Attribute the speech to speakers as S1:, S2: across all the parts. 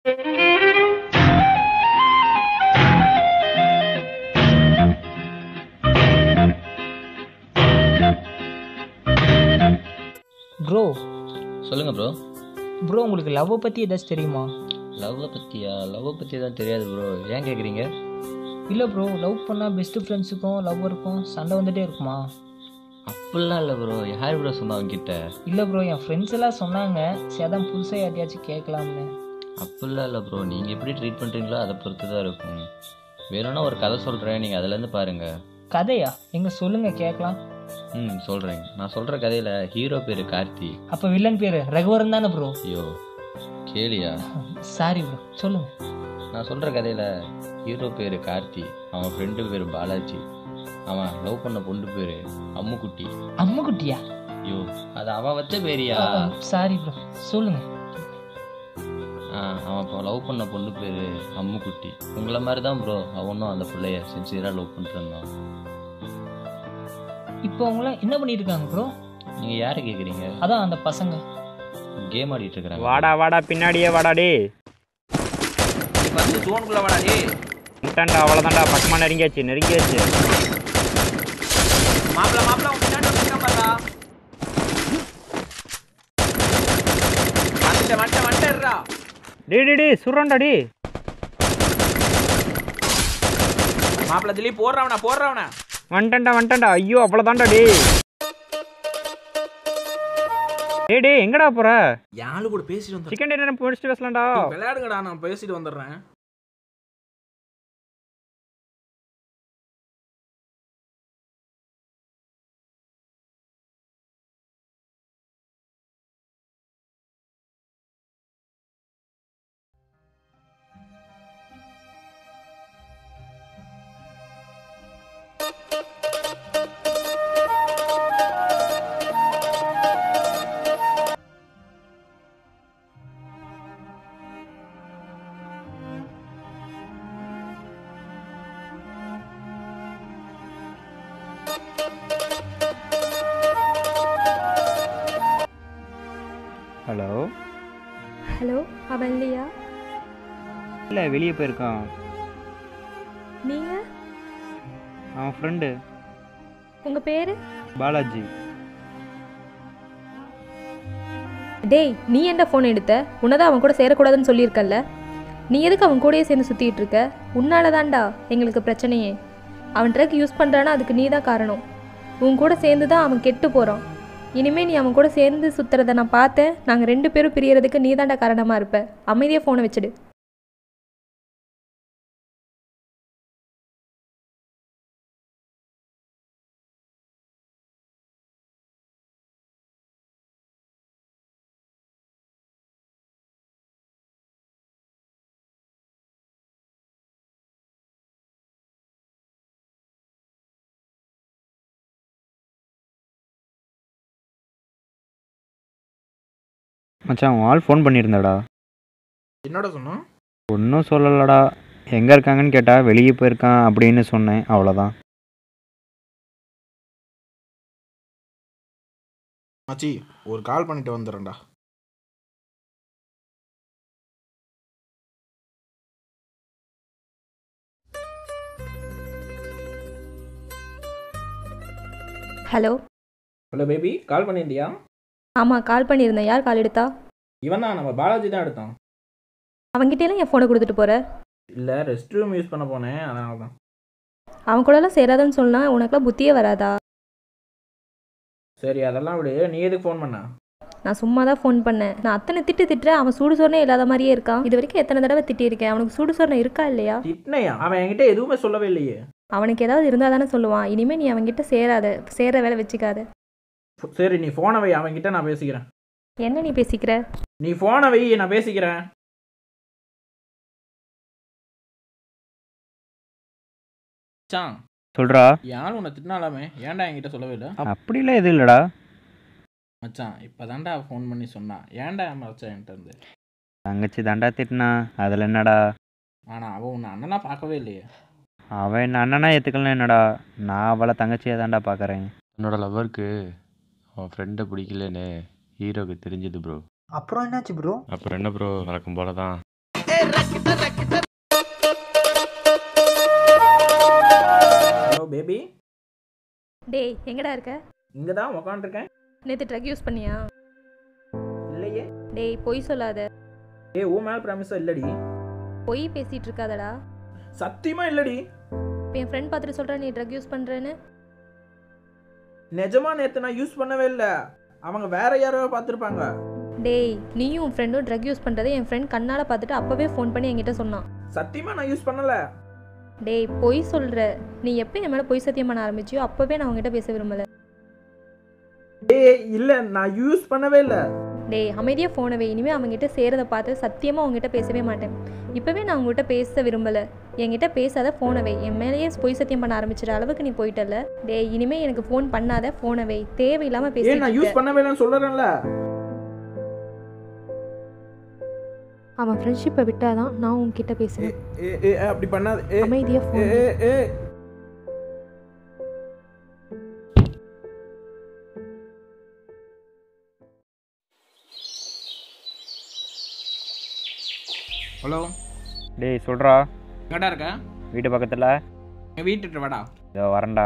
S1: bro
S2: சொல்லுங்கள் bro
S1: bro உங்களுக்கு லவ்வை பற்றி ஏதாச்சும் தெரியுமா
S2: லவ்வை பற்றியா லவ்வை பற்றி தான் தெரியாது ப்ரோ ஏன் கேட்குறீங்க
S1: இல்லை ப்ரோ லவ் பண்ணால் பெஸ்ட்டு ஃப்ரெண்ட்ஸுக்கும் லவ்வருக்கும் சண்டை வந்துட்டே இருக்குமா
S2: அப்படிலாம் இல்லை ப்ரோ யார் ப்ரோ சொன்னா அவங்ககிட்ட
S1: இல்லை ப்ரோ என் ஃப்ரெண்ட்ஸ் எல்லாம் சொன்னாங்க சரி அதான் புதுசாக யார்ட்டையாச்சும் கேட்கலாம்னு
S2: அப்படிலாம் இல்லை ப்ரோ நீங்கள் எப்படி ட்ரீட் பண்ணுறீங்களோ அதை பொறுத்து தான் இருக்கும் வேணும்னா ஒரு கதை சொல்கிறேன் நீங்கள் அதுலேருந்து பாருங்கள்
S1: கதையா எங்கே சொல்லுங்கள் கேட்கலாம்
S2: ம் சொல்கிறேன் நான் சொல்கிற கதையில் ஹீரோ பேர் கார்த்தி
S1: அப்போ வில்லன் பேர் ரகுவரன் தானே ப்ரோ
S2: ஐயோ கேளியா
S1: சாரி ப்ரோ சொல்லுங்கள்
S2: நான் சொல்கிற கதையில் ஹீரோ பேர் கார்த்தி அவன் ஃப்ரெண்டு பேர் பாலாஜி அவன் லவ் பண்ண பொண்ணு பேர் அம்முக்குட்டி
S1: அம்முக்குட்டியா
S2: ஐயோ அது அவன் வச்ச பேரியா
S1: சாரி ப்ரோ சொல்லுங்கள்
S2: ஆ, அவன் இப்போ லவ் பண்ண பொண்ணு பேர் அம்முக்குட்டி உங்களை மாதிரி தான் ப்ரோ அவனும் அந்த பிள்ளைய சின்சியராக லவ் பண்ணிட்டு இருந்தான்
S1: இப்போ அவங்களாம் என்ன பண்ணிட்டு இருக்காங்க ப்ரோ
S2: நீங்கள் யாரை கேட்குறீங்க
S1: அதான் அந்த பசங்க
S2: கேம் ஆடிட்டு இருக்கிறாங்க
S3: வாடா வாடா பின்னாடியே வாடா டே
S4: வந்து ஜோனுக்குள்ள வாடா டேய்
S3: வந்துட்டான்டா அவ்வளோதான்டா பக்கமாக நெருங்கியாச்சு நெருங்கியாச்சு
S4: மாப்பிள மாப்பிள உன் பின்னாடி வந்துட்டான் பாத்தா வந்துட்டேன் வந்துட்டேன் வந்துட்டேன்டா
S3: டே டே டே சுர்றான்டா டே
S4: மாப்பிள திலீப் போடுறவனா போடுறவனா
S3: வந்துட்டான்டா வந்துட்டான்டா ஐயோ அவ்வளோதான்டா டே டே டே எங்கடா போற
S4: யாழு கூட பேசிட்டு வந்துடுறேன்
S3: சிக்கன் டின்னர் முடிச்சுட்டு பேசலாம்டா
S4: விளையாடுங்கடா நான் பேசிட்டு வந்துடுறேன்
S3: ஹலோ
S5: ஹலோ அவன் இல்லையா
S3: இல்லை வெளியே போயிருக்கான்
S5: நீங்கள்
S3: அவன் ஃப்ரெண்டு
S5: உங்கள் பேர்
S3: பாலாஜி
S5: டேய் நீ என்ன ஃபோன் எடுத்த உன்னதான் அவன் கூட சேரக்கூடாதுன்னு சொல்லியிருக்கல்ல நீ எதுக்கு அவன் கூடயே சேர்ந்து சுற்றிட்டு இருக்க உன்னால தான்டா எங்களுக்கு பிரச்சனையே அவன் ட்ரக் யூஸ் பண்ணுறான்னா அதுக்கு நீ தான் காரணம் உன் கூட சேர்ந்து தான் அவன் கெட்டு போகிறான் இனிமே நீ அவன் கூட சேர்ந்து சுற்றுறத நான் பார்த்தேன் நாங்கள் ரெண்டு பேரும் பிரியறதுக்கு நீ தான்டா காரணமாக இருப்ப அமைதியாக ஃபோனை வச்சுடு
S3: மச்சான் அவன் ஆள் ஃபோன் பண்ணியிருந்தாடா
S4: என்னோட சொன்னோம்
S3: ஒன்றும் சொல்லலடா எங்கே இருக்காங்கன்னு கேட்டால் வெளியே போயிருக்கான் அப்படின்னு சொன்னேன் அவ்வளோதான்
S6: மச்சி ஒரு கால் பண்ணிட்டு வந்துடுறேன்டா
S5: ஹலோ
S4: ஹலோ பேபி கால் பண்ணியிருந்தியா
S5: ஆமாம் கால் பண்ணியிருந்தேன் யார் கால் எடுத்தா
S4: இவன் தான் நம்ம பாலாஜி தான் எடுத்தான்
S5: அவன்கிட்டலாம் என் ஃபோனை கொடுத்துட்டு போகிற
S4: இல்லை ரெஸ்ட் ரூம் யூஸ் பண்ண போனேன் அதனால தான்
S5: அவன் கூடலாம் சேராதன்னு சொன்னா உனக்குலாம் புத்தியே வராதா
S4: சரி அதெல்லாம் விடு நீ எதுக்கு ஃபோன் பண்ண
S5: நான் சும்மா தான் ஃபோன் பண்ணேன் நான் அத்தனை திட்டு திட்டுறேன் அவன் சூடு சொரணை இல்லாத மாதிரியே இருக்கான் இது வரைக்கும் எத்தனை தடவை திட்டியிருக்கேன் அவனுக்கு சூடு சொரணை இருக்கா இல்லையா
S4: திட்னையா அவன் என்கிட்ட எதுவுமே சொல்லவே இல்லையே
S5: அவனுக்கு ஏதாவது இருந்தால் தானே சொல்லுவான் இனிமேல் நீ அவன்கிட்ட சேராத சேர வேலை வச்சுக்காத
S4: சரி நீ ஃபோனை வை அவன்கிட்ட நான் பேசிக்கிறேன்
S5: என்ன நீ பேசிக்கிற
S4: நீ ஃபோனை வை நான் பேசிக்கிறேன் மச்சான்
S3: சொல்கிறா
S4: யாரும் உன்னை திட்டினாலாமே ஏன்டா என்கிட்ட சொல்லவே இல்லை
S3: அப்படிலாம் எதுவும் இல்லைடா
S4: மச்சான் இப்போதான்டா ஃபோன் பண்ணி சொன்னான் ஏன்டா மச்சான் என்கிட்ட இருந்து
S3: தங்கச்சி தாண்டா திட்டினா அதில் என்னடா
S4: ஆனால் அவன் உன்னை அண்ணனா பார்க்கவே இல்லையே
S3: அவன் என்ன அண்ணனா ஏற்றுக்கலாம் என்னடா நான் அவளை தங்கச்சியை தாண்டா பார்க்குறேன்
S2: என்னோட லவ்வருக்கு அவன் ஃப்ரெண்டை பிடிக்கலன்னு ஹீரோக்கு தெரிஞ்சது ப்ரோ
S1: அப்புறம் என்னாச்சு ப்ரோ
S2: அப்புறம் என்ன ப்ரோ வழக்கம் போல தான்
S4: ஹலோ பேபி
S5: டேய் எங்கடா இருக்க
S4: இங்கே தான் உக்காண்டிருக்கேன்
S5: நேற்று ட்ரக் யூஸ் பண்ணியா
S4: இல்லையே
S5: டேய் பொய் சொல்லாத
S4: ஏ உன் மேலே ப்ராமிஸா இல்லடி
S5: பொய் பேசிகிட்டு இருக்காதடா
S4: சத்தியமா இல்லடி
S5: இப்போ என் ஃப்ரெண்ட் பார்த்துட்டு சொல்கிறேன் நீ ட்ரக் யூஸ் பண்ணுறேன்னு
S4: நிஜமா நேற்று நான் யூஸ் பண்ணவே இல்லை அவங்க வேற யாரோ பார்த்துருப்பாங்க
S5: டேய் நீயும் உன் ஃப்ரெண்டும் ட்ரக் யூஸ் பண்ணுறதை என் ஃப்ரெண்ட் கண்ணால் பார்த்துட்டு அப்போவே ஃபோன் பண்ணி என்கிட்ட சொன்னான்
S4: சத்தியமா நான் யூஸ் பண்ணல
S5: டேய் பொய் சொல்கிற நீ எப்போ என் மேலே பொய் சத்தியம் பண்ண ஆரம்பிச்சியோ அப்போவே நான் உங்ககிட்ட பேச விரும்பல
S4: ஏய் இல்லை நான் யூஸ் பண்ணவே இல்லை
S5: டேய் அமைதியாக ஃபோனை வை இனிமேல் அவங்ககிட்ட சேரதை பார்த்து சத்தியமாக உங்ககிட்ட பேசவே மாட்டேன் இப்போவே நான் உங்ககிட்ட பேச விரும்பலை என்கிட்ட பேசாத ஃபோனை வை என் மேலேயே பொய் சத்தியம் பண்ண ஆரம்பிச்சிட அளவுக்கு நீ போயிட்டல டேய் இனிமேல் எனக்கு ஃபோன் பண்ணாத ஃபோனை வை தேவையில்லாமல்
S4: ஏய் நான் யூஸ்
S5: பேசி
S4: பண்ணவே இல்லைன்னு சொல்லுறேன்ல
S5: அவன் ஃப்ரெண்ட்ஷிப்பை விட்டாதான் நான் உங்ககிட்ட பேசுவேன்
S4: ஏ ஏ அப்படி பண்ணாத ஏ
S5: அமைதியாக
S4: ஏ
S5: ஃபோன்
S4: ஏ ஏ ஹலோ
S3: டேய் சொல்கிறா
S4: எங்கடா இருக்க
S3: வீட்டு பக்கத்தில்
S4: என் வீட்டுட்டு வாடா
S3: இதோ வரேன்டா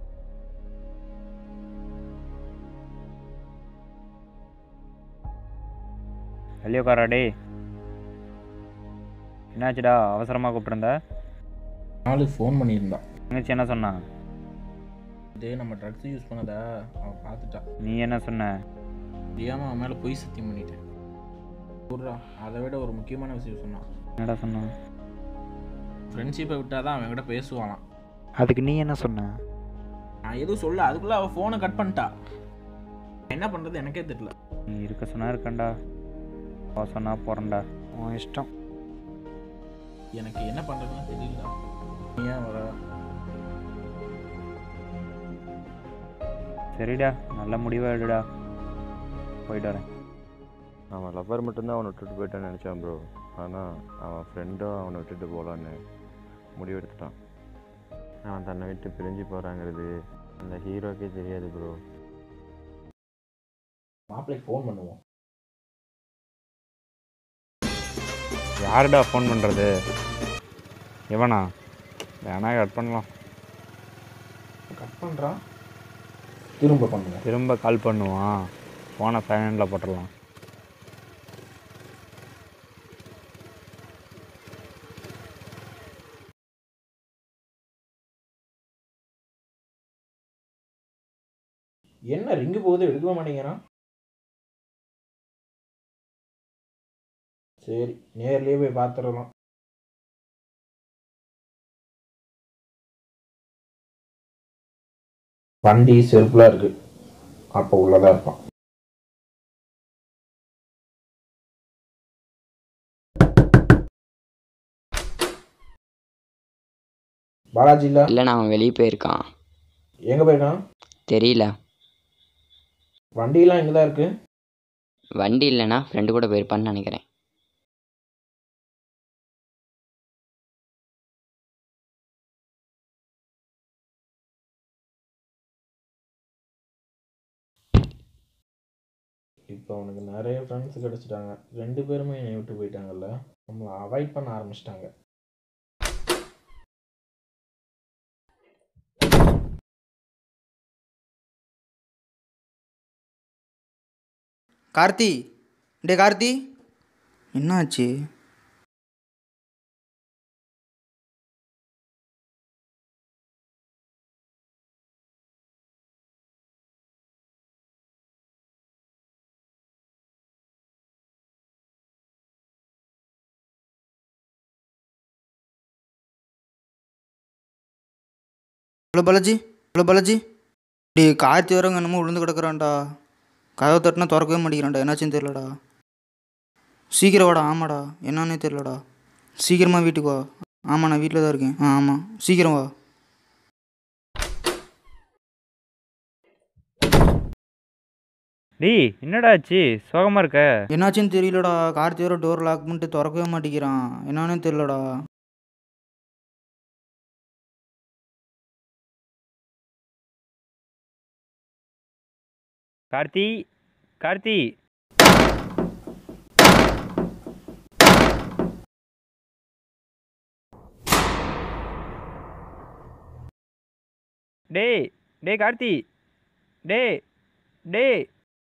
S3: வெளியே உட்காரா டேய் என்னாச்சுடா அவசரமாக கூப்பிட்ருந்த
S4: நாளுக்கு ஃபோன் பண்ணியிருந்தான்
S3: தங்கச்சி என்ன சொன்னான்
S4: இதே நம்ம ட்ரக்ஸ் யூஸ் பண்ணதா அவன் பார்த்துட்டா
S3: நீ என்ன சொன்ன
S4: தெரியாமல் அவன் மேலே பொய் சத்தியம் பண்ணிட்டேன் சொல்றா அதை விட ஒரு முக்கியமான விஷயம் சொன்னான்
S3: என்னடா சொன்னான்
S4: ஃப்ரெண்ட்ஷிப்பை விட்டால் தான் அவன் கிட்ட பேசுவானாம்
S3: அதுக்கு நீ என்ன சொன்ன
S4: நான் எதுவும் சொல்ல அதுக்குள்ளே அவள் ஃபோனை கட் பண்ணிட்டா என்ன பண்ணுறது எனக்கே தெரியல
S3: நீ இருக்க சொன்னா இருக்கண்டா போ சொன்னா போகிறேன்டா உன் இஷ்டம்
S4: எனக்கு என்ன பண்ணுறதுன்னு தெரியல நீ ஏன் வர
S3: சரிடா நல்ல முடிவாக எடுடா போயிட்டு வரேன்
S2: அவன் லவ்வர் மட்டும்தான் அவனை விட்டுட்டு போயிட்டான்னு நினச்சான் ப்ரோ ஆனால் அவன் ஃப்ரெண்டும் அவனை விட்டுட்டு போகலான்னு முடிவெடுத்துட்டான் அவன் தன்னை விட்டு பிரிஞ்சு போகிறாங்கிறது அந்த ஹீரோக்கே தெரியாது ப்ரோ
S4: மாப்பிள்ளைக்கு ஃபோன் பண்ணுவோம்
S3: யாருடா ஃபோன் பண்ணுறது இவனா வேணா கட் பண்ணலாம்
S4: கட் பண்ணுறான் திரும்ப பண்ணுவோம்
S3: திரும்ப கால் பண்ணுவான் ஃபோனை சைலண்டில் போட்டுடலாம்
S4: என்ன ரிங்கு போகுது எடுக்கவே மாட்டேங்கிறான் சரி நேர்லயே போய் பார்த்துடலாம் வண்டி செருப்புலாம் இருக்கு அப்போ உள்ளதா இருப்பான் பாலாஜி இல்ல
S7: இல்லைண்ணா அவன் வெளியே போயிருக்கான்
S4: எங்க போயிருக்கான்
S7: தெரியல
S4: வண்டியெல்லாம் இங்கே தான் இருக்கு
S7: வண்டி இல்லைண்ணா ஃப்ரெண்டு கூட போயிருப்பான்னு நினைக்கிறேன்
S4: இப்போ அவனுக்கு நிறைய ஃப்ரெண்ட்ஸ் கிடச்சிட்டாங்க ரெண்டு பேருமே என்னை விட்டு போயிட்டாங்கல்ல நம்மளை அவாய்ட் பண்ண ஆரம்பிச்சிட்டாங்க
S8: கார்த்தி டே கார்த்தி என்னாச்சு ஹலோ பாலாஜி ஹலோ பாலாஜி டே கார்த்தி வரவங்க என்னமோ விழுந்து கிடக்குறான்டா கதவை தட்டினா திறக்கவே மாட்டேங்கிறான்டா என்னாச்சுன்னு தெரியலடா சீக்கிரம் வாடா ஆமாடா என்னன்னே தெரியலடா சீக்கிரமாக வீட்டுக்கு வா ஆமாம் நான் வீட்டில் தான் இருக்கேன் ஆ ஆமாம் சீக்கிரம் வா
S3: டேய் என்னடா ஆச்சு சோகமாக இருக்க
S8: என்னாச்சுன்னு தெரியலடா கார்த்தி வர டோர் லாக் பண்ணிட்டு திறக்கவே மாட்டேங்கிறான் என்னன்னே தெரியலடா
S3: கார்த்தி கார்த்தி டேய் டேய் கார்த்தி டேய் டேய்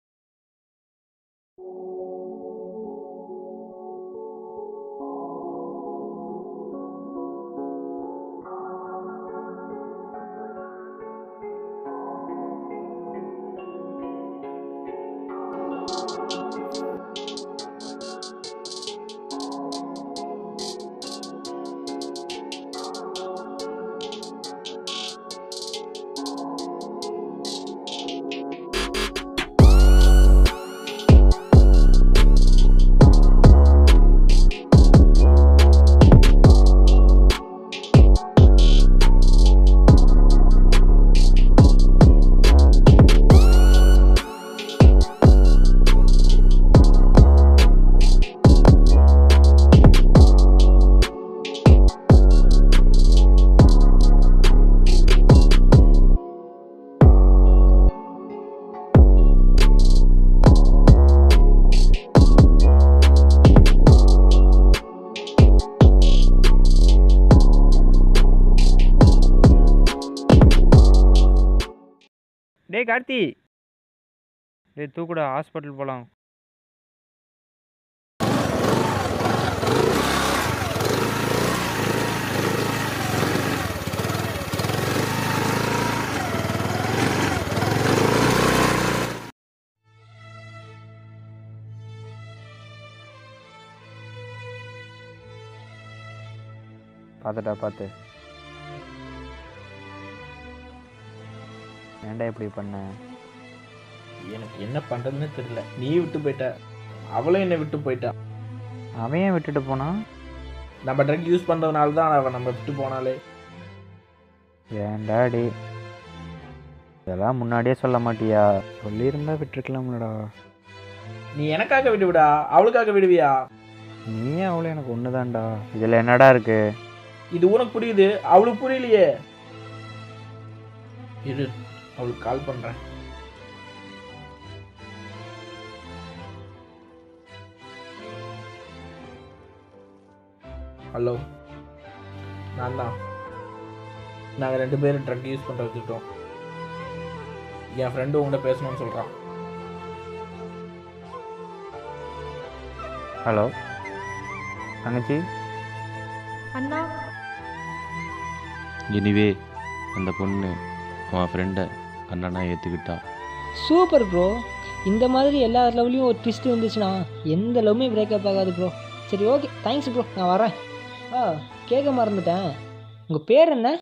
S3: டேய் கார்த்தி டேய் தூக்குடா ஹாஸ்பிட்டல் போகலாம் பார்த்துட்டா பார்த்து ஏன்டா இப்படி பண்ண
S4: எனக்கு என்ன பண்ணுறதுன்னு தெரியல நீ விட்டு போயிட்ட அவளும் என்னை விட்டு போயிட்டா
S3: அவன் ஏன் விட்டுட்டு போனான்
S4: நம்ம ட்ரக் யூஸ் பண்ணுறதுனால தான் அவன் நம்ம விட்டு போனாலே
S3: ஏன்டா டே இதெல்லாம் முன்னாடியே சொல்ல மாட்டியா சொல்லியிருந்தா விட்டுருக்கலாம்லடா
S4: நீ எனக்காக விடுவிடா அவளுக்காக விடுவியா
S3: நீ அவளும் எனக்கு ஒன்று தான்டா இதில் என்னடா இருக்கு
S4: இது உனக்கு புரியுது அவளுக்கு புரியலையே இரு அவளுக்கு கால் பண்ணுறேன் ஹலோ நான் தான் நாங்கள் ரெண்டு பேரும் ட்ரக் யூஸ் பண்ணுற வச்சுட்டோம் என் ஃப்ரெண்டு உங்கள்கிட்ட பேசணும்னு சொல்கிறான்
S3: ஹலோ தங்கச்சி
S5: அண்ணா
S2: எனிவே அந்த பொண்ணு அவன் ஃப்ரெண்டை அண்ணனா ஏற்றுக்கிட்டா
S1: சூப்பர் ப்ரோ இந்த மாதிரி எல்லா லவ்லையும் ஒரு ட்விஸ்ட் வந்துச்சுன்னா எந்த லவ்வுமே பிரேக்கப் ஆகாது ப்ரோ சரி ஓகே தேங்க்ஸ் ப்ரோ நான் வரேன் ஆ கேட்க மறந்துட்டேன் உங்கள் பேர் என்ன